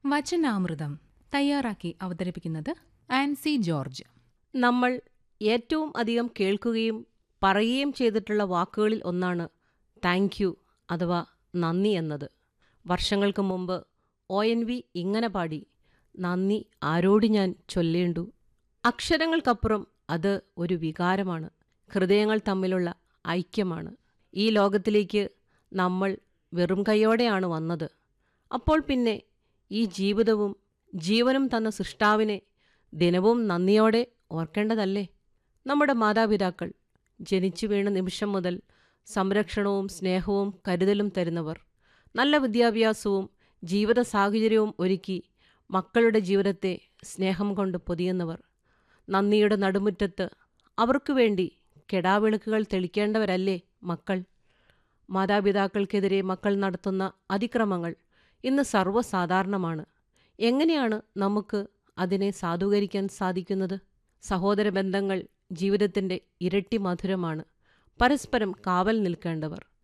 വചനാമൃതം തയ്യാറാക്കി അവതരിപ്പിക്കുന്നത് ആൻസി ജോർജ് നമ്മൾ ഏറ്റവും അധികം കേൾക്കുകയും പറയുകയും ചെയ്തിട്ടുള്ള വാക്കുകളിൽ ഒന്നാണ് താങ്ക് യു അഥവാ നന്ദി എന്നത് വർഷങ്ങൾക്ക് മുമ്പ് ഒ എൻ വി ഇങ്ങനെ പാടി നന്ദി ആരോട് ഞാൻ ചൊല്ലേണ്ടു അക്ഷരങ്ങൾക്കപ്പുറം അത് ഒരു വികാരമാണ് ഹൃദയങ്ങൾ തമ്മിലുള്ള ഐക്യമാണ് ഈ ലോകത്തിലേക്ക് നമ്മൾ വെറും കൈയോടെയാണ് വന്നത് അപ്പോൾ പിന്നെ ഈ ജീവിതവും ജീവനും തന്ന സൃഷ്ടാവിനെ ദിനവും നന്ദിയോടെ ഓർക്കേണ്ടതല്ലേ നമ്മുടെ മാതാപിതാക്കൾ ജനിച്ചു വീണ നിമിഷം മുതൽ സംരക്ഷണവും സ്നേഹവും കരുതലും തരുന്നവർ നല്ല വിദ്യാഭ്യാസവും ജീവിത സാഹചര്യവും ഒരുക്കി മക്കളുടെ ജീവിതത്തെ സ്നേഹം കൊണ്ട് പൊതിയുന്നവർ നന്ദിയുടെ നടുമുറ്റത്ത് അവർക്കു വേണ്ടി കെടാവിളക്കുകൾ തെളിക്കേണ്ടവരല്ലേ മക്കൾ മാതാപിതാക്കൾക്കെതിരെ മക്കൾ നടത്തുന്ന അതിക്രമങ്ങൾ ഇന്ന് സർവ്വസാധാരണമാണ് എങ്ങനെയാണ് നമുക്ക് അതിനെ സാധൂകരിക്കാൻ സാധിക്കുന്നത് സഹോദര ബന്ധങ്ങൾ ജീവിതത്തിൻ്റെ ഇരട്ടി മധുരമാണ് പരസ്പരം കാവൽ നിൽക്കേണ്ടവർ